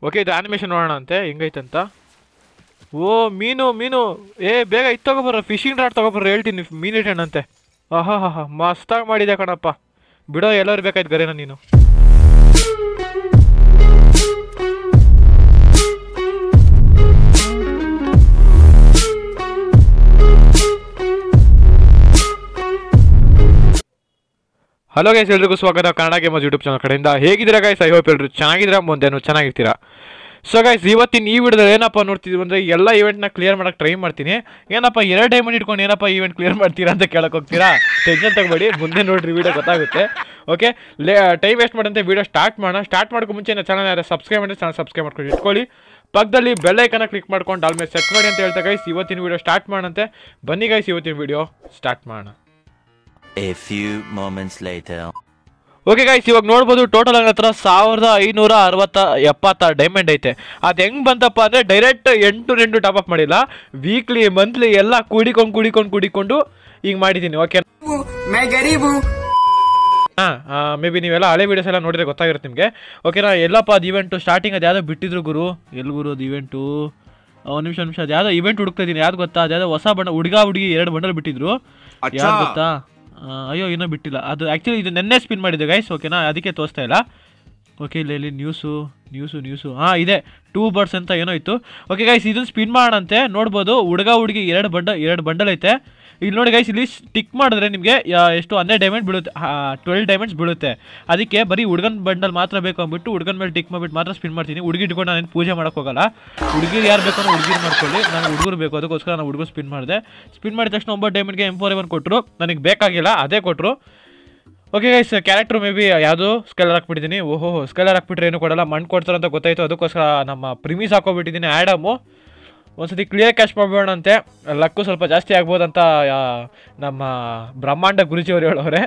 Okay ಇದು animation ನೋಡೋಣ ಅಂತೆ ಹೆಂಗೈತಂತ ಓ ಮೀನು ಮೀನು ಏ ಬೇಗ ಇದು ತಗೊಬರ್ರ ಫಿಶಿಂಗ್ ರಾಡ್ ತಗೊಬರ್ರ ಹೇಳ್ತೀನಿ ಮೀನು ಇಟ್ಟಣ್ಣಂತೆ ಆಹಾ ಹಾ ಹಾ ಮಸ್ತಾಗಿ ಮಾಡಿದೆ ಕಣಪ್ಪ ಬಿಡೋ ಎಲ್ಲರೂ ಬೇಕಾಯ್ತು ಗರೇನ ನೀನು ಹಲೋ ಗೈಸ್ ಎಲ್ರಿಗೂ ಸ್ವಾಗತ ಕನ್ನಡ ಗೇಮಸ್ ಯೂಟ್ಯೂಬ್ ಚಾನಲ್ ಕಡೆಯಿಂದ ಹೇಗಿದ್ದೀರಾ ಗೈಸ್ ಐ ಹೋಪ್ ಎಲ್ಲರೂ ಚೆನ್ನಾಗಿದ್ದೀರಾ ಮುಂದೆನೂ ಚೆನ್ನಾಗಿರ್ತೀರಾ ಸೊ ಗೈಸ್ ಇವತ್ತಿನ ಈ ವಿಡಿಯೋದಲ್ಲಿ ಏನಪ್ಪ ನೋಡ್ತಿದ್ವಿ ಅಂದರೆ ಎಲ್ಲ ಇವೆಂಟ್ನ ಕ್ಲಿಯರ್ ಮಾಡೋಕೆ ಟ್ರೈ ಮಾಡ್ತೀನಿ ಏನಪ್ಪ ಎರಡು ಡೈಮಂಡ್ ಇಟ್ಕೊಂಡು ಏನಪ್ಪ ಈವೆಂಟ್ ಕ್ಲಿಯರ್ ಮಾಡ್ತೀರಾ ಅಂತ ಕೇಳಕ್ಕೆ ಹೋಗ್ತೀರಾ ಟೆನ್ಷನ್ ತಗೋಬೇಡಿ ಮುಂದೆ ನೋಡ್ರಿ ವಿಡಿಯೋ ಗೊತ್ತಾಗುತ್ತೆ ಓಕೆ ಲೇ ಟೈಮ್ ವೇಸ್ಟ್ ಮಾಡಂತೆ ವಿಡಿಯೋ ಸ್ಟಾರ್ಟ್ ಮಾಡೋಣ ಸ್ಟಾರ್ಟ್ ಮಾಡೋಕೆ ಮುಂಚೆ ನನ್ನ ಚಾನಲ್ ಯಾರು ಸಬ್ಸ್ಕ್ರೈಬ್ ಮಾಡಿ ಚಾನಲ್ ಸಬ್ಸ್ಕ್ರೈಬ್ ಮಾಡ್ಕೊಂಡು ಇಟ್ಕೊಳ್ಳಿ ಪಕ್ಕದಲ್ಲಿ ಬೆಲ್ ಐಕನ್ನ ಕ್ಲಿಕ್ ಮಾಡ್ಕೊಂಡು ಆಲ್ಮೇಲೆ ಸೆಟ್ ಮಾಡಿ ಅಂತ ಹೇಳ್ತಾ ಗೈಸ್ ಇವತ್ತಿನ ವಿಡಿಯೋ ಸ್ಟಾರ್ಟ್ ಮಾಡೋಣಂತೆ ಬನ್ನಿ ಗೈಸ್ ಇವತ್ತಿನ ವಿಡಿಯೋ ಸ್ಟಾರ್ಟ್ ಮಾಡೋಣ A few moments later. Okay guys ಇವಾಗ ನೋಡ್ಬೋದು ಟೋಟಲ್ ನನ್ನ ಹತ್ರ ಸಾವಿರದ ಐನೂರ ಅರವತ್ತ ಎಪ್ಪತ್ತ ಡೈಮಂಡ್ ಐತೆ ಅದು ಹೆಂಗ್ ಬಂತಪ್ಪ ಅಂದರೆ ಡೈರೆಕ್ಟ್ ಎಂಟು ಎಂಟು ಟಾಪ್ ಅಪ್ ಮಾಡಿಲ್ಲ ವೀಕ್ಲಿ ಮಂತ್ಲಿ ಎಲ್ಲ ಕೂಡಿಕೊಂಡು ಕೂಡಿಕೊಂಡು ಕೂಡಿಕೊಂಡು ಈಗ ಮಾಡಿದ್ದೀನಿ ಓಕೆ मैं गरीब हूँ ಹಾಂ ಮೇ ಬಿ ನೀವೆಲ್ಲ ಹಳೆ ವೀಡಿಯೋಸ್ ಎಲ್ಲ ನೋಡಿದ್ರೆ ಗೊತ್ತಾಗಿರುತ್ತೆ ನಿಮಗೆ ಓಕೆನಾ ಎಲ್ಲಪ್ಪ ಅದು ಇವೆಂಟು ಸ್ಟಾರ್ಟಿಂಗ್ ಅದು ಯಾವುದೋ ಬಿಟ್ಟಿದ್ರು ಗುರು ಎಲ್ಲಿ ಗುರು ಅದು ಇವೆಂಟು ಒಂದು ನಿಮಿಷ ನಿಮಿಷ ಅದು ಯಾವುದೋ ಇವೆಂಟ್ ಹುಡುಕ್ತಾ ಇದ್ದೀನಿ ಯಾವ್ದು ಗೊತ್ತಾ ಅದು ಯಾವುದೋ ಹೊಸ ಬಣ್ಣ ಹುಡುಗ ಹುಡುಗಿ ಎರಡು ಬಂಡಲ್ ಬಿಟ್ಟಿದ್ರು ಯಾವ್ದು ಗೊತ್ತಾ ಆ, ಅಯ್ಯೋ ಇನ್ನೂ ಬಿಟ್ಟಿಲ್ಲ ಅದು ಆ್ಯಕ್ಚುಲಿ ಇದು ನೆನ್ನೆ ಸ್ಪಿನ್ ಮಾಡಿದ್ದೆ ಗೈಸ್ ಓಕೆನಾ ಅದಕ್ಕೆ ತೋರಿಸ್ತಾ ಇಲ್ಲ ಓಕೆ ಇಲ್ಲಿ ಇಲ್ಲಿ ನ್ಯೂಸು ನ್ಯೂಸು ನ್ಯೂಸು ಹಾಂ ಇದೆ ಟೂ ಬರ್ಡ್ಸ್ ಅಂತ ಏನೋ ಇತ್ತು ಓಕೆ ಗೈಸ್ ಇದನ್ನು ಸ್ಪಿನ್ ಮಾಡೋಣಂತೆ ನೋಡ್ಬೋದು ಹುಡುಗ ಹುಡುಗಿ ಎರಡು ಬಂಡ ಎರಡು ಬಂಡಲ್ ಐತೆ ಇಲ್ಲಿ ನೋಡಿ ಗೈಸ್ ಇಲ್ಲಿ ಟಿಕ್ ಮಾಡಿದ್ರೆ ನಿಮಗೆ ಎಷ್ಟು ಹನ್ನೆರಡು ಡೈಮಂಡ್ ಬೀಳುತ್ತೆ ಟ್ವೆಲ್ ಡೈಮಂಡ್ಸ್ ಬೀಳುತ್ತೆ ಅದಕ್ಕೆ ಬರೀ ಹುಡುಗನ ಬಂಡಲ್ ಮಾತ್ರ ಬೇಕು ಅಂದ್ಬಿಟ್ಟು ಹುಡುಗನ ಮೇಲೆ ಟಿಕ್ ಮಾಡಿಬಿಟ್ಟು ಮಾತ್ರ ಸ್ಪಿನ್ ಮಾಡ್ತೀನಿ ಹುಡುಗಿ ಇಟ್ಕೊಂಡು ನಾನು ಪೂಜೆ ಮಾಡೋಕೆ ಹೋಗಲ್ಲ ಹುಡುಗಿರು ಯಾರು ಬೇಕು ಅನ್ನೋ ಹುಡುಗಿರು ಮಾಡ್ಕೊಳ್ಳಿ ನಾನು ಹುಡುಗರು ಬೇಕು ಅದಕ್ಕೋಸ್ಕರ ನಾನು ಹುಡುಗರು ಸ್ಪಿನ್ ಮಾಡಿದೆ ಸ್ಪಿನ್ ಮಾಡಿದ ತಕ್ಷಣ ಒಂಬತ್ತು ಡೈಮಂಡ್ಗೆ ಎಂ ಫೋರ್ ಎವನ್ ಕೊಟ್ಟರು ನನಗೆ ಬೇಕಾಗಿಲ್ಲ ಅದೇ ಕೊಟ್ಟರು okay guys character may be ಯಾವುದು ಸ್ಕೆಲರ್ ಹಾಕ್ಬಿಟ್ಟಿದ್ದೀನಿ ಓಹೋ ಸ್ಕೆಲರ್ ಹಾಕ್ಬಿಟ್ರೆ ಏನು ಕೊಡಲ್ಲ ಮಣ್ಣು ಕೊಡ್ತಾರೆ ಅಂತ ಗೊತ್ತಾಯ್ತು ಅದಕ್ಕೋಸ್ಕರ ನಮ್ಮ ಪ್ರಿಮಿಸ್ ಹಾಕೋಬಿಟ್ಟಿದ್ದೀನಿ ಆ್ಯಡಮು ಒಂದ್ಸತಿ ಕ್ಲಿಯರ್ ಕ್ಯಾಶ್ ಮಾಡ್ಬೇಡ ಅಂತೆ ಲಕ್ಕು ಸ್ವಲ್ಪ ಜಾಸ್ತಿ ಆಗ್ಬೋದಂತ ಆ, ನಮ್ಮ ಬ್ರಹ್ಮಾಂಡ ಗುರುಜಿಯವರು ಹೇಳೋರೆ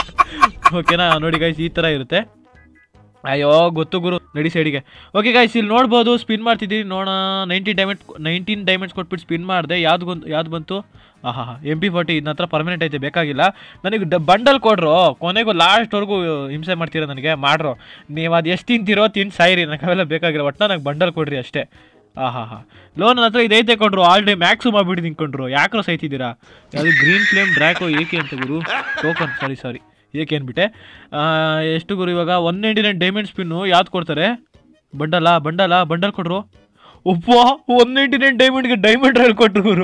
ಓಕೆನಾ ನೋಡಿ ಗೈಸ್ ಈ ಥರ ಇರುತ್ತೆ ಅಯ್ಯೋ ಗೊತ್ತು ಗುರು ನಡಿ ಸೈಡಿಗೆ ಓಕೆ ಗೈಸ್ ಇಲ್ಲಿ ನೋಡ್ಬೋದು ಸ್ಪಿನ್ ಮಾಡ್ತಿದ್ದೀನಿ ನೋಡೋಣ ನೈನ್ಟೀನ್ ಡೈಮಂಡ್ ನೈನ್ಟೀನ್ ಡೈಮಂಡ್ಸ್ ಕೊಟ್ಬಿಟ್ಟು ಸ್ಪಿನ್ ಮಾಡಿದೆ ಯಾವ್ದು ಬಂತು ಯಾವ್ದು ಬಂತು ಆಹಾ ಎಮ್ ಪಿ ಫೋರ್ಟಿ ಇದನ್ನ ಹತ್ರ ಪರ್ಮನೆಂಟ್ ಐತೆ ಬೇಕಾಗಿಲ್ಲ ನನಗೆ ಡ ಬಂಡಲ್ ಕೊಡ್ರು ಕೊನೆಗೂ ಲಾಸ್ಟ್ವರೆಗೂ ಹಿಂಸೆ ಮಾಡ್ತೀರ ನನಗೆ ಮಾಡ್ರು ನೀವು ಅದು ಎಷ್ಟು ತಿಂತೀರೋ ತಿಂದು ಸಾಯಿರಿ ನನಗೆ ಅವೆಲ್ಲ ಬೇಕಾಗಿಲ್ಲ ಒಟ್ಟು ನನಗೆ ಬಂಡಲ್ ಕೊಡ್ರಿ ಅಷ್ಟೇ ಆಹಾ ಹಾ ಲೋನ್ ನನ್ನ ಹತ್ರ ಇದೈತೆ ಕೊಡ್ರು ಆಲ್ ಡೇ ಮ್ಯಾಕ್ಸು ಮಾಡಿಬಿಟ್ಟಿದ್ದೀನಿ ಕೊಂಡ್ರು ಯಾಕ್ರೋ ಸೈತಿದ್ದೀರಾ ಯಾವುದು ಗ್ರೀನ್ ಫ್ಲೇಮ್ ಡ್ರ್ಯಾಕೋ ಏಕೆ ಅಂತ ಗುರು ಟೋಕನ್ ಸಾರಿ ಸಾರಿ ಏಕೆ ಅಂದ್ಬಿಟ್ಟೆ ಆ, ಎಷ್ಟು ಗುರು ಇವಾಗ one ninety nine diamond spin ಯಾವ್ದು ಕೊಡ್ತಾರೆ ಬಂಡಲ್ಲ ಬಂಡಲ್ಲ ಬಂಡಲ್ ಕೊಡ್ರು ಒಪ್ಪ ಒನ್ ನೈಂಟಿ ನೈನ್ ಡೈಮಂಡ್ಗೆ ಡೈಮಂಡ್ ರೈಲ್ ಕೊಟ್ಟರು ಗುರು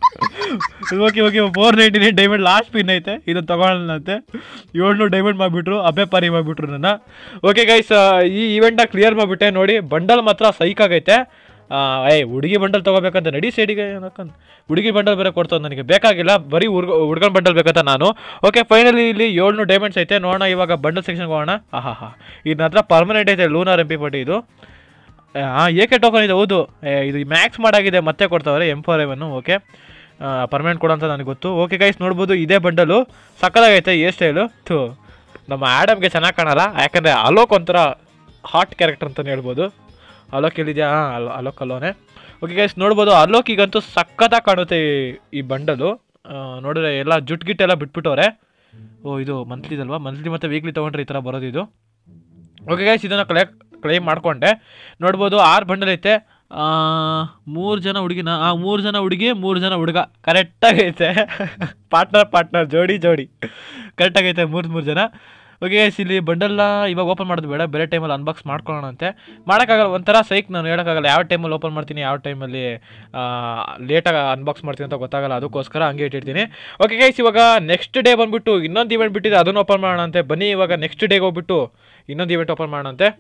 okay okay four ninety nine diamond last ಪಿನ್ ಐತೆ ಇದನ್ನು ತಗೊಳ್ಳಂತೆ ಏಳ್ನೂರು ಡೈಮಂಡ್ ಮಾಡಿಬಿಟ್ರು ಅಬ್ಬೆ ಪಾರಿ ಮಾಡಿಬಿಟ್ರು ನನ್ನ ಓಕೆ ಗೈಸ್ ಈ ಇವೆಂಟ್ನ ಕ್ಲಿಯರ್ ಮಾಡಿಬಿಟ್ಟೆ ನೋಡಿ ಬಂಡಲ್ ಮಾತ್ರ ಸೈಕ್ ಆಗೈತೆ ಆ, ಏಯ್ ಹುಡುಗಿ ಬಂಡಲ್ ತೊಗೋಬೇಕಂತ ನಡಿ ಸೈಡಿಗೆ ಏನಕ್ಕಂತ ಹುಡುಗಿ ಬಂಡಲ್ ಬೇರೆ ಕೊಡ್ತಾವೆ ನನಗೆ ಬೇಕಾಗಿಲ್ಲ ಬರೀ ಹುಡ್ಗ ಹುಡ್ಗನ ಬಂಡಲ್ ಬೇಕಂತ ನಾನು ಓಕೆ ಫೈನಲಿ ಇಲ್ಲಿ ಏಳ್ನೂರು ಡೈಮಂಡ್ಸ್ ಐತೆ ನೋಡೋಣ ಇವಾಗ ಬಂಡಲ್ ಸೆಕ್ಷನ್ಗೆ ಹೋಗೋಣ ಆಹಾ ಹಾ ಇದನ್ನ ಹತ್ರ ಪರ್ಮನೆಂಟ್ ಐತೆ ಲೂನಾರ್ ಎಂ ಪಿ ಪಟ್ಟಿ ಇದು ಹಾಂ ಏಕೆ ಟೋಕನ್ ಇದೆ ಹೌದು ಏ, ಇದು ಮ್ಯಾಕ್ಸ್ ಮಾಡಾಗಿದೆ ಮತ್ತೆ ಕೊಡ್ತಾವ್ರೆ ಎಮ್ ಫೋರ್ ಎವನ್ನು ಓಕೆ ಪರ್ಮನೆಂಟ್ ಕೊಡು ಅಂತ ನನಗೆ ಗೊತ್ತು ಓಕೆ ಗೈಸ್ ನೋಡ್ಬೋದು ಇದೇ ಬಂಡಲು ಸಕ್ಕದಾಗೈತೆ ಏರ್ ಸ್ಟೈಲು ಥೂ ನಮ್ಮ ಆ್ಯಡಮ್ಗೆ ಚೆನ್ನಾಗಿ ಕಾಣಲ್ಲ ಯಾಕಂದರೆ ಅಲೋಕ್ ಒಂಥರ ಹಾಟ್ ಕ್ಯಾರೆಕ್ಟರ್ ಅಂತಲೇ ಹೇಳ್ಬೋದು ಅಲೋಕ್ ಎಲ್ಲಿದೆಯಾ ಹಾಂ ಅಲೋ ಅಲೋಕ್ ಅಲ್ಲೋನೆ ಓಕೆ ಗೈಸ್ ನೋಡ್ಬೋದು ಅಲೋಕ್ ಈಗಂತೂ ಸಕ್ಕತ್ತಾಗಿ ಕಾಣುತ್ತೆ ಈ- ಈ ಬಂಡಲು ಆ, ನೋಡಿದ್ರೆ ಎಲ್ಲ ಜುಟ್ ಗಿಟ್ ಎಲ್ಲ ಬಿಟ್ಬಿಟ್ಟವ್ರೆ ಓ ಇದು ಮಂತ್ಲಿದಲ್ವಾ ಮಂತ್ಲಿ ಮತ್ತು ವೀಕ್ಲಿ ತೊಗೊಂಡ್ರೆ ಈ ಥರ ಬರೋದು ಇದು ಓಕೆ ಗೈಸ್ ಇದನ್ನು ಕ್ಲೇ ಕ್ಲೈಮ್ ಮಾಡ್ಕೊಂಡೆ ನೋಡ್ಬೋದು ಆರು ಬಂಡಲ್ ಐತೆ ಮೂರು ಜನ ಹುಡುಗಿನ ಆ ಮೂರು ಜನ ಹುಡುಗಿ ಮೂರು ಜನ ಹುಡುಗ ಕರೆಕ್ಟಾಗೈತೆ ಪಾರ್ಟ್ನರ್ ಪಾರ್ಟ್ನರ್ ಜೋಡಿ ಜೋಡಿ ಕರೆಕ್ಟಾಗೈತೆ ಮೂರು ಮೂರು ಜನ ಓಕೆ ಗೈಸ್ ಇಲ್ಲಿ ಬಂಡಲ್ನ ಇವಾಗ ಓಪನ್ ಮಾಡೋದು ಬೇಡ ಬೇರೆ ಟೈಮಲ್ಲಿ ಅನ್ಬಾಕ್ಸ್ ಮಾಡ್ಕೊಳ್ಳೋಣ ಅಂತೆ ಮಾಡೋಕ್ಕಾಗಲ್ಲ ಒಂಥರ ಸೈಕ್ ನಾನು ಹೇಳೋಕ್ಕಾಗಲ್ಲ ಯಾವ ಟೈಮಲ್ಲಿ ಓಪನ್ ಮಾಡ್ತೀನಿ ಯಾವ ಟೈಮಲ್ಲಿ ಲೇಟಾಗಿ ಅನ್ಬಾಕ್ಸ್ ಮಾಡ್ತೀನಿ ಅಂತ ಗೊತ್ತಾಗಲ್ಲ ಅದಕ್ಕೋಸ್ಕರ ಹಂಗೆ ಇಟ್ಟಿರ್ತೀನಿ ಓಕೆ ಗೈಸ್ ಇವಾಗ ನೆಕ್ಸ್ಟ್ ಡೇ ಬಂದುಬಿಟ್ಟು ಇನ್ನೊಂದು ಇವೆಂಟ್ ಬಿಟ್ಟಿದೆ ಅದನ್ನು ಓಪನ್ ಮಾಡೋಣ ಅಂತೆ ಬನ್ನಿ ಇವಾಗ ನೆಕ್ಸ್ಟ್ ಡೇಗೆ ಹೋಗ್ಬಿಟ್ಟು ಇನ್ನೊಂದು ಇವೆಂಟ್ ಓಪನ್ ಮಾಡೋಣ ಅಂತೆ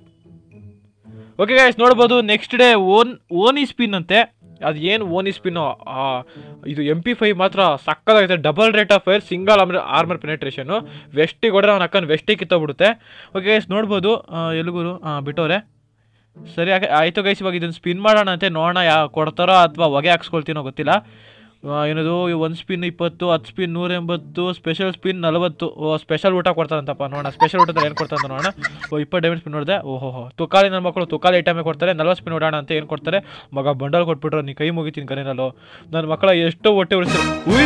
ಓಕೆ ಗೈಸ್ ನೋಡ್ಬೋದು ನೆಕ್ಸ್ಟ್ ಡೇ ಓನ್ ಓನಿ ಸ್ಪಿನ್ ಅಂತೆ ಅದು ಏನು ಓನಿ ಸ್ಪಿನ್ನು ಇದು ಎಮ್ ಪಿ ಫೈವ್ ಮಾತ್ರ ಸಕ್ಕದಾಗೈತೆ double rate of fire single armour armour ಪೆನೆಟ್ರೇಷನು ವೆಸ್ಟಿಗೆ ಹೊಡೆದ್ರೆ ಅವ್ನು ಅಕ್ಕನ ವೆಸ್ಟಿಗೆ ಕಿತ್ತೋಗ್ಬಿಡುತ್ತೆ ಓಕೆ ಗೈಸ್ ನೋಡ್ಬೋದು ಎಲ್ಗೂರು ಬಿಟ್ಟವ್ರೆ ಸರಿ ಆಗ ಆಯಿತು ಗೈಸ್ ಇವಾಗ ಇದನ್ನು ಸ್ಪಿನ್ ಮಾಡೋಣ ಅಂತೆ ನೋಡೋಣ ಯಾ ಕೊಡ್ತಾರೋ ಅಥವಾ ಹೊಗೆ ಹಾಕ್ಸ್ಕೊಳ್ತೀನೋ ಗೊತ್ತಿಲ್ಲ ಆ, ಏನದು ಒಂದು ಸ್ಪಿನ್ ಇಪ್ಪತ್ತು ಹತ್ತು ಸ್ಪಿನ್ ನೂರ ಎಂಬತ್ತು ಸ್ಪೆಷಲ್ ಸ್ಪಿನ್ ನಲವತ್ತು ಓ ಸ್ಪೆಷಲ್ ಊಟ ಕೊಡ್ತಾರಂತಪ್ಪ ನೋಡೋಣ ಸ್ಪೆಷಲ್ ಊಟದಲ್ಲಿ ಏನು ಕೊಡ್ತಾರೆ ನೋಡೋಣ ಓ ಇಪ್ಪತ್ತು ಡೈಮಂಡ್ ಸ್ಪಿನ್ ನೋಡಿದೆ ಓಹೋ ಹೋ ತುಕಾಲಿ ನನ್ನ ಮಕ್ಕಳು ತುಕಾಲಿ ಐಟಮೇ ಕೊಡ್ತಾರೆ ನಲ್ವತ್ತು ಸ್ಪಿನ್ ಓಡೋಣ ಅಂತ ಏನು ಕೊಡ್ತಾರೆ ಮಗ ಬಂಡಲ್ ಕೊಟ್ಬಿಟ್ರು ನೀ ಕೈ ಮುಗಿತೀನಿ ಕರೆನಲ್ಲೋ ನನ್ನ ಮಕ್ಕಳ ಎಷ್ಟೋ ಹೊಟ್ಟೆ ಉಳಿಸ್ತಾರೆ ಉಯ್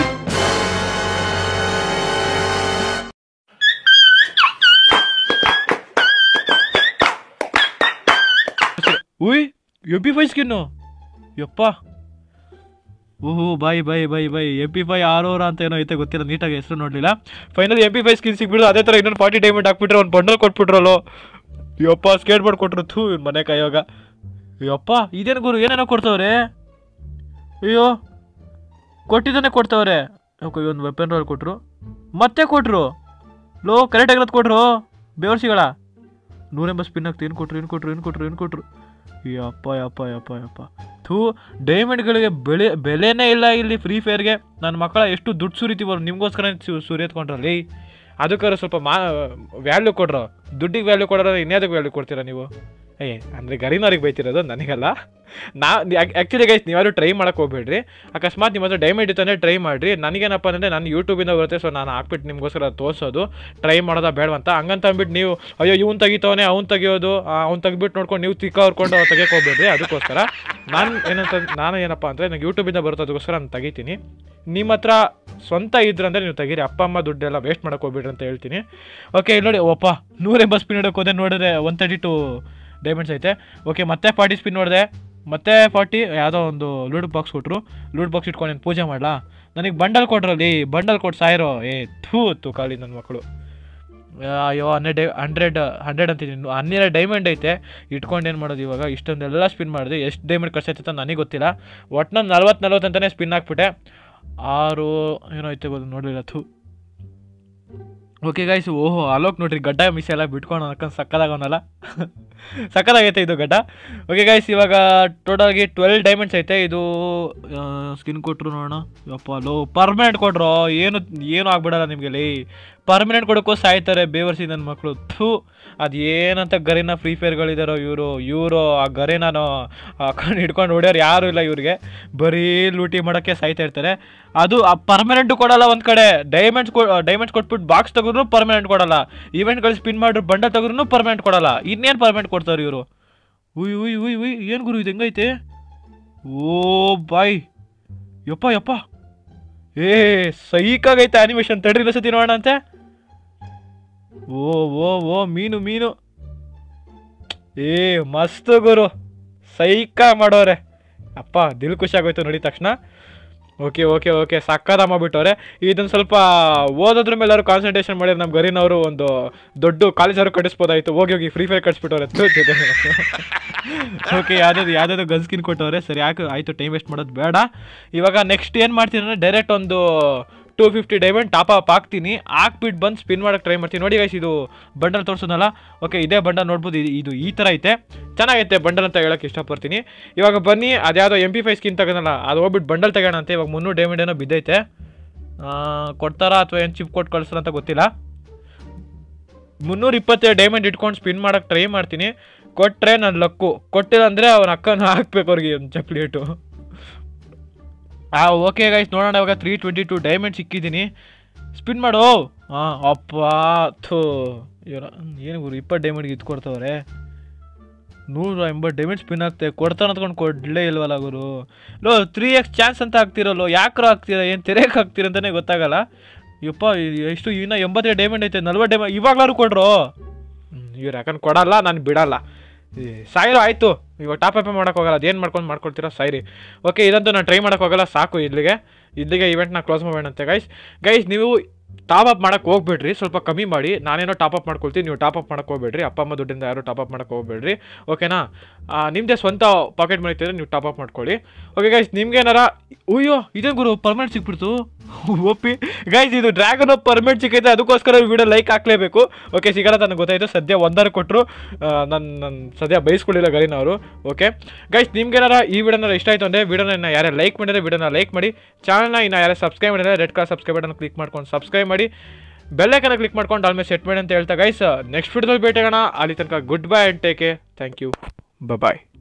ಉಯ್ ಎಂ ಪಿ ಫೈ ಸ್ಕಿನ್ನು ಯಪ್ಪ ಓಹೋ ಬಾಯ್ ಬಾಯ್ ಬಾಯ್ ಬಾಯ್ ಎಂ ಪಿ ಫೈ ಆರೋರ ಅಂತ ಏನೋ ಐತೆ ಗೊತ್ತಿಲ್ಲ ನೀಟಾಗಿ ಹೆಸರು ನೋಡಲಿಲ್ಲ final M P five skin ಸಿಕ್ಬಿಟ್ಟು ಅದೇ ಥರ ಇನ್ನೊಂದು ಫಾರ್ಟಿ ಡೈಮಂಡ್ ಹಾಕ್ಬಿಟ್ರೆ ಒಂದು ಬಂಡಲ್ ಕೊಟ್ಬಿಟ್ರಲ್ಲೋ ಯಪ್ಪ ಸ್ಕೇಟ್ ಬೋರ್ಡ್ ಕೊಟ್ರು ಥೂ ಇವ್ನ್ ಮನೆ ಕೈಯೋಗ ಯಪ್ಪ ಇದೇನು ಗುರು ಏನೇನೋ ಕೊಡ್ತವ್ರೆ ಅಯ್ಯೋ ಕೊಟ್ಟಿದ್ದಾನೆ ಕೊಡ್ತವ್ರೆ ಓಕೆ ಒಂದು ವೆಪನ್ ರೋಲ್ ಕೊಟ್ಟರು ಮತ್ತೆ ಕೊಟ್ಟರು ಲೋ ಕರೆಕ್ಟಾಗಿರೋದು ಕೊಟ್ರು ಬೇವರ್ಸಿಗಳ ನೂರೆಂಬತ್ತು ಸ್ಪಿನ್ ಆಗ್ತಿ ಏನು ಕೊಟ್ರು ಏನು ಕೊಟ್ರು ಏನು ಕೊಟ್ರು ಏನು ಕೊಟ್ರು ಯಪ್ಪ ಯಪ್ಪ ಯಪ್ಪ ಯಪ್ಪ ಥೂ ಡೈಮಂಡ್ಗಳಿಗೆ ಬೆಲೆ ಬೆಲೆನೇ ಇಲ್ಲ ಇಲ್ಲಿ ಫ್ರೀ ಫೈರ್ಗೆ ನನ್ನ ಮಕ್ಕಳ ಎಷ್ಟು ದುಡ್ಡು ಸುರಿತೀವಲ್ಲ ನಿಮಗೋಸ್ಕರ ಸುರಿಯತ್ಕೊಂಡ್ರಲ್ಲಿ ಅದಕ್ಕಾದ್ರೆ ಸ್ವಲ್ಪ ಮಾ ವ್ಯಾಲ್ಯೂ ಕೊಡ್ರೋ ದುಡ್ಡಿಗೆ ವ್ಯಾಲ್ಯೂ ಕೊಡೋರ ಇನ್ಯಾದಕ್ಕೆ ವ್ಯಾಲ್ಯೂ ಕೊಡ್ತೀರಾ ನೀವು ಏ ಅಂದರೆ ಗರಿನವ್ರಿಗೆ ಬೈತಿರೋದು ನನಗಲ್ಲ ನಾ ಆ್ಯಕ್ಚುಲಿ ಗೈಸ್ ನೀವಾದ್ರು ಟ್ರೈ ಮಾಡಕ್ಕೆ ಹೋಗ್ಬೇಡ್ರಿ ಅಕಸ್ಮಾತ್ ನಿಮ್ಮ ಹತ್ರ ಡೈಮಂಡ್ ಇತ್ತಂದರೆ ಟ್ರೈ ಮಾಡಿರಿ ನನಗೇನಪ್ಪ ಅಂದರೆ ನಾನು ಯೂಟ್ಯೂಬಿಂದ ಬರುತ್ತೆ ಸೊ ನಾನು ಹಾಕ್ಬಿಟ್ಟು ನಿಮಗೋಸ್ಕರ ತೋರಿಸೋದು ಟ್ರೈ ಮಾಡೋದಾ ಬೇಡವಂತ ಹಂಗಂತ ಅಂದ್ಬಿಟ್ಟು ನೀವು ಅಯ್ಯೋ ಇವ್ನು ತೆಗಿತವನೆ ಅವ್ನು ತೆಗಿಯೋದು ಅವ್ನು ತೆಗಿಬಿಟ್ಟು ನೋಡ್ಕೊಂಡು ನೀವು ತಿಕ್ಕ ಹೊರ್ಕೊಂಡು ತೆಗಿಯಕ್ಕೆ ಹೋಗ್ಬೇಡ್ರಿ ಅದಕ್ಕೋಸ್ಕರ ನಾನು ಏನಂತ ನಾನು ಏನಪ್ಪ ಅಂದರೆ ನನಗೆ ಯೂಟ್ಯೂಬಿಂದ ಬರುತ್ತೆ ಅದಕ್ಕೋಸ್ಕರ ನಾನು ತೆಗಿತೀನಿ ನಿಮ್ಮ ಹತ್ರ ಸ್ವಂತ ಇದ್ರಂದ್ರೆ ನೀವು ತೆಗೀರಿ ಅಪ್ಪ ಅಮ್ಮ ದುಡ್ಡೆಲ್ಲ ವೇಸ್ಟ್ ಮಾಡಕ್ಕೆ ಹೋಗ್ಬೇಡ್ರಿ ಅಂತ ಹೇಳ್ತೀನಿ ಓಕೆ ಇಲ್ಲಿ ನೋಡಿ ಒಪ್ಪ ನೂರೆಂಬತ್ತು ಸ್ಪಿನ್ ಹಿಡೋಕೆ ಹೋದೆ ನೋಡಿದ್ರೆ ಒನ್ ತರ್ಟಿ ಟು ಡೈಮಂಡ್ಸ್ ಐತೆ ಓಕೆ ಮತ್ತೆ ಫಾರ್ಟಿ ಸ್ಪಿನ್ ನೋಡಿದೆ ಮತ್ತೆ ಫಾರ್ಟಿ ಯಾವುದೋ ಒಂದು ಲೂಡ್ ಬಾಕ್ಸ್ ಕೊಟ್ಟರು ಲೂಡ್ ಬಾಕ್ಸ್ ಇಟ್ಕೊಂಡು ನಾನು ಪೂಜೆ ಮಾಡಲಾ ನನಗೆ ಬಂಡಲ್ ಕೊಟ್ರಲ್ಲಿ ಬಂಡಲ್ ಕೊಟ್ಟು ಸಾಯಿರೋ ಏ ಥೂ ತು ಖಾಲಿ ನನ್ನ ಮಕ್ಕಳು ಅಯ್ಯೋ ಹನ್ನೆರಡು ಹಂಡ್ರೆಡ್ ಹಂಡ್ರೆಡ್ ಅಂತಿದ್ದೀನಿ ಹನ್ನೆರಡು ಡೈಮಂಡ್ ಐತೆ ಇಟ್ಕೊಂಡು ಏನು ಮಾಡೋದು ಇವಾಗ ಇಷ್ಟೊಂದೆಲ್ಲ ಸ್ಪಿನ್ ಮಾಡಿದೆ ಎಷ್ಟು ಡೈಮಂಡ್ ಖರ್ಚೈತೆ ಅಂತ ನನಗೆ ಗೊತ್ತಿಲ್ಲ ಒಟ್ನಲ್ಲಿ ನಲ್ವತ್ತು ನಲ್ವತ್ತು ಅಂತಲೇ ಸ್ಪಿನ್ ಹಾಕ್ಬಿಟ್ಟೆ ಆರು ಏನೋ ಐತೆ ಗೊತ್ತು ನೋಡಲಿಲ್ಲ ಥೂ ಓಕೆ ಗೈಸ್ ಓಹೋ ಅಲೋಕ್ ನೋಡ್ರಿ ಗಡ್ಡ ಮಿಸ್ ಎಲ್ಲ ಬಿಟ್ಕೊಂಡು ಅನ್ಕೊಂಡು ಸಕ್ಕದಾಗವನಲ್ಲ ಸಕ್ಕದಾಗೈತೆ ಇದು ಗಡ್ಡ ಓಕೆ ಗೈಸ್ ಇವಾಗ ಟೋಟಲ್ಗೆ ಟ್ವೆಲ್ ಡೈಮಂಡ್ಸ್ ಐತೆ ಇದು ಸ್ಕಿನ್ ಕೊಟ್ಟರು ನೋಡೋಣ ಯಪ್ಪ ಲೋ ಪರ್ಮನೆಂಟ್ ಕೊಟ್ರು ಏನು ಏನು ಆಗ್ಬಿಡಲ್ಲ ನಿಮಗೆ ಲೇ ಪರ್ಮನೆಂಟ್ ಕೊಡೋಕ್ಕೂ ಸಾಯ್ತಾರೆ ಬೇವರ್ಸಿ ನನ್ನ ಮಕ್ಕಳು ಥೂ ಅದು ಏನಂತ ಗರಿನ ಫ್ರೀ ಫೈರ್ಗಳಿದಾರೋ ಇವರು ಇವರು ಆ ಗರಿನಾನು ಹಾಕೊಂಡು ಹಿಡ್ಕೊಂಡು ಹೊಡ್ಯೋರು ಯಾರೂ ಇಲ್ಲ ಇವ್ರಿಗೆ ಬರೀ ಲೂಟಿ ಮಾಡೋಕ್ಕೆ ಸಾಯ್ತಾ ಇರ್ತಾರೆ ಅದು ಆ ಪರ್ಮನೆಂಟು ಕೊಡಲ್ಲ ಒಂದು ಕಡೆ ಡೈಮಂಡ್ಸ್ ಕೊ ಡೈಮಂಡ್ಸ್ ಕೊಟ್ಬಿಟ್ಟು ಬಾಕ್ಸ್ ತೆಗೆದ್ರು ಪರ್ಮನೆಂಟ್ ಕೊಡಲ್ಲ ಈವೆಂಟ್ಗಳು ಸ್ಪಿನ್ ಮಾಡಿದ್ರು ಬಂಡ ತೆಗೆದ್ರು ಪರ್ಮನೆಂಟ್ ಕೊಡಲ್ಲ ಇನ್ನೇನು ಪರ್ಮನೆಂಟ್ ಕೊಡ್ತಾರೆ ಇವರು ಉಯ್ ಉಯ್ ಉಯ್ ಉಯ್ ಏನು ಗುರು ಇದು ಹೆಂಗೈತೆ ಓ ಬಾಯ್ ಯಪ್ಪ ಯಪ್ಪ ಏ ಸೈಕಾಗೈತೆ ಆನಿಮೇಷನ್ ತಡ್ರಿ ಇಲ್ಲ ಸತಿ ನೋಡೋಣ ಅಂತೆ ಓ ಓ ಓ ಮೀನು ಮೀನು ಏ ಮಸ್ತ್ ಗುರು ಸೈಕ ಮಾಡೋರೆ ಅಪ್ಪ ದಿಲ್ ಖುಷಿ ಆಗೋಯ್ತು ನೋಡಿ ತಕ್ಷಣ ಓಕೆ ಓಕೆ ಓಕೆ ಸಕ್ಕದ ಮಾಡ್ಬಿಟ್ಟವ್ರೆ ಇದನ್ನು ಸ್ವಲ್ಪ ಓದೋದ್ರ ಮೇಲೆ ಅವರು ಕಾನ್ಸಂಟ್ರೇಷನ್ ಮಾಡಿದ್ರೆ ನಮ್ಮ ಗರಿನವರು ಒಂದು ದೊಡ್ಡ ಕಾಲೇಜ್ ಅವರು ಕಟ್ಟಿಸ್ಬೋದಾಯ್ತು ಹೋಗಿ ಹೋಗಿ ಫ್ರೀ ಫೈರ್ ಕಟ್ಸ್ಬಿಟ್ಟವ್ರೆ ಓಕೆ ಯಾವ್ದಾದ್ರು ಯಾವ್ದಾದ್ರು ಗನ್ ಸ್ಕಿನ್ ಕೊಟ್ಟವ್ರೆ ಸರಿ ಯಾಕೆ ಆಯಿತು ಟೈಮ್ ವೇಸ್ಟ್ ಮಾಡೋದು ಬೇಡ ಇವಾಗ ನೆಕ್ಸ್ಟ್ ಏನು ಮಾಡ್ತೀನಿ ಅಂದರೆ ಡೈರೆಕ್ಟ್ ಒಂದು two fifty diamond top up ಹಾಕ್ತೀನಿ ಹಾಕ್ಬಿಟ್ಟು ಬಂದು ಸ್ಪಿನ್ ಮಾಡೋಕ್ಕೆ ಟ್ರೈ ಮಾಡ್ತೀನಿ ನೋಡಿ ಗೈಸ್ ಇದು ಬಂಡಲ್ ತೋರಿಸೋದಲ್ಲ ಓಕೆ ಇದೇ ಬಂಡಲ್ ನೋಡ್ಬೋದು ಇದು- ಇದು ಈ ಥರ ಐತೆ ಚೆನ್ನಾಗೈತೆ ಬಂಡಲ್ ಅಂತ ಹೇಳೋಕ್ಕೆ ಇಷ್ಟಪಡ್ತೀನಿ ಇವಾಗ ಬನ್ನಿ ಅದ್ಯಾವುದೋ ಎಮ್ ಪಿ ಫೈ ಸ್ಕಿನ್ ತಗೋನಲ್ಲ ಅದು ಹೋಗ್ಬಿಟ್ಟು ಬಂಡಲ್ ತಗೋಣ ಅಂತ ಇವಾಗ ಮುನ್ನೂರು ಡೈಮಂಡ್ ಏನೋ ಬಿದ್ದೈತೆ ಆ, ಕೊಡ್ತಾರಾ ಅಥವಾ ಏನು ಚಿಪ್ ಕೊಟ್ಟು ಕಳಿಸ್ತಾರ ಅಂತ ಗೊತ್ತಿಲ್ಲ ಮುನ್ನೂರ ಇಪ್ಪತ್ತೇಳು ಡೈಮಂಡ್ ಇಟ್ಕೊಂಡು ಸ್ಪಿನ್ ಮಾಡೋಕ್ಕೆ ಟ್ರೈ ಮಾಡ್ತೀನಿ ಕೊಟ್ಟರೆ ನನ್ನ ಲಕ್ಕು ಕೊಟ್ಟಿಲ್ಲ ಅಂದರೆ ಅವನ ಅಕ್ಕನ ಹಾಕ್ಬೇಕು ಅವ್ರಿಗೆ ಒಂದು ಚಪ್ಲೇಟು ಆ ಓಕೆ ಗೈಸ್ ನೋಡೋಣ ಇವಾಗ ತ್ರೀ ಟ್ವೆಂಟಿ ಟು ಡೈಮಂಡ್ ಸಿಕ್ಕಿದ್ದೀನಿ ಸ್ಪಿನ್ ಮಾಡು ಹಾಂ ಅಪ್ಪ ಥೂ ಇವರ ಏನು ಗುರು ಇಪ್ಪತ್ತು ಡೈಮಂಡ್ಗೆ ಇದು ಕೊಡ್ತವ್ರೆ ನೂರ ಎಂಬತ್ತು ಡೈಮಂಡ್ ಸ್ಪಿನ್ ಆಗ್ತದೆ ಕೊಡ್ತಾನೆ ಅಂದ್ಕೊಂಡು ಕೊಡಲೇ ಇಲ್ವಲ್ಲ ಗುರು ಲೋ ತ್ರೀ ಎಕ್ಸ್ ಚಾನ್ಸ್ ಅಂತ ಹಾಕ್ತಿರಲ್ಲೋ ಯಾಕ್ರೋ ಹಾಕ್ತೀರ ಏನು ತೆರೆಯಕ್ಕೆ ಹಾಕ್ತೀರ ಅಂತಲೇ ಗೊತ್ತಾಗಲ್ಲ ಯಪ್ಪ ಇ- ಎಷ್ಟು ಇನ್ನೂ ಎಂಬತ್ತೈದು ಡೈಮಂಡ್ ಐತೆ ನಲ್ವತ್ತು ಡೈಮಂಡ್ ಇವಾಗ್ಲಾರು ಕೊಡ್ರು ಇವ್ರು ಯಾಕಂದ್ರೆ ಕೊಡಲ್ಲ ನಾನು ಬಿಡಲ್ಲ ಈ ಸಾಯಿರೋ ಆಯಿತು ಇವಾಗ ಟಾಪ್ ಅಪ್ ಮಾಡೋಕೆ ಹೋಗಲ್ಲ ಅದೇನು ಮಾಡ್ಕೊಂಡು ಮಾಡ್ಕೊಳ್ತೀರಾ ಸಾಯಿರಿ ಓಕೆ ಇದಂತೂ ನಾನು ಟ್ರೈ ಮಾಡೋಕೆ ಹೋಗಲ್ಲ ಸಾಕು ಇಲ್ಲಿಗೆ ಇಲ್ಲಿಗೆ ಇವೆಂಟ್ನ ಕ್ಲೋಸ್ ಮಾಡೋಣಂತೆ ಗೈಸ್ ಗೈಸ್ ನೀವು ಟಾಪ್ ಅಪ್ ಮಾಡೋಕೆ ಹೋಗ್ಬೇಡ್ರಿ ಸ್ವಲ್ಪ ಕಮ್ಮಿ ಮಾಡಿ ನಾನೇನೋ ಟಾಪ್ ಅಪ್ ಮಾಡ್ಕೊಳ್ತೀನಿ ನೀವು ಟಾಪ್ ಅಪ್ ಮಾಡೋಕೆ ಹೋಗ್ಬೇಡ್ರಿ ಅಪ್ಪ ಅಮ್ಮ ದುಡ್ಡಿಂದ ಯಾರು ಟಾಪ್ ಅಪ್ ಮಾಡೋಕೆ ಹೋಗ್ಬೇಡ್ರಿ ಓಕೆನಾ ಆ, ನಿಮ್ಮದೇ ಸ್ವಂತ ಪಾಕೆಟ್ ಮನಿ ಇದ್ದರೆ ನೀವು ಟಾಪ್ ಅಪ್ ಮಾಡ್ಕೊಳ್ಳಿ ಓಕೆ ಗೈಸ್ ನಿಮ್ಗೇನಾರ ಅಯ್ಯೋ ಇದೇ ಗುರು ಪರ್ಮನೆಂಟ್ ಸಿಕ್ಬಿಡ್ತು ಒಪ್ಪಿ ಗೈಸ್ ಇದು ಡ್ರ್ಯಾಗನ್ ಪರ್ಮನೆಂಟ್ ಸಿಕ್ಕೈತೆ ಅದಕ್ಕೋಸ್ಕರ ವಿಡಿಯೋ ಲೈಕ್ ಹಾಕ್ಲೇಬೇಕು ಓಕೆ ಸಿಗಲ್ಲ ನನಗೆ ಗೊತ್ತಾಯಿತು ಸದ್ಯ ಒಂದರ ಕೊಟ್ಟರು ನನ್ನ ನನ್ನ ಸದ್ಯ ಬೈಸ್ಕೊಳ್ಳಿಲ್ಲ ಗರಿನವರು ಓಕೆ ಗೈಸ್ ನಿಮ್ಗೇನಾರ ಈ ವಿಡಿಯೋನ ಇಷ್ಟ ಆಯಿತು ಅಂದರೆ ವಿಡಿಯೋನ ಯಾರೇ ಲೈಕ್ ಮಾಡಿದ್ರೆ ವಿಡಿಯೋನ ಲೈಕ್ ಮಾಡಿ ಚಾನಲ್ನ ಇನ್ನು ಯಾರೇ ಸಬ್ಸ್ಕ್ರೈಬ್ ಮಾಡಿದ್ರೆ red colour subscribe button click ಮಾಡ್ಕೊಂಡು ಸಬ್ಸ್ಕ್ರೈಬ್ ಮಾಡಿ ಬೆಲ್ಲೈಕನ್ನ ಕ್ಲಿಕ್ ಮಾಡ್ಕೊಂಡು ಆಲ್ಮೇಲೆ ಸೆಟ್ ಮಾಡಿ ಅಂತ ಹೇಳ್ತಾ ಗೈಸ್ ನೆಕ್ಸ್ಟ್ ವಿಡಿಯೋದಲ್ಲಿ ಭೇಟಿಯಾಗೋಣ ಅಲ್ಲಿ ತನಕ good bye and take thank you bye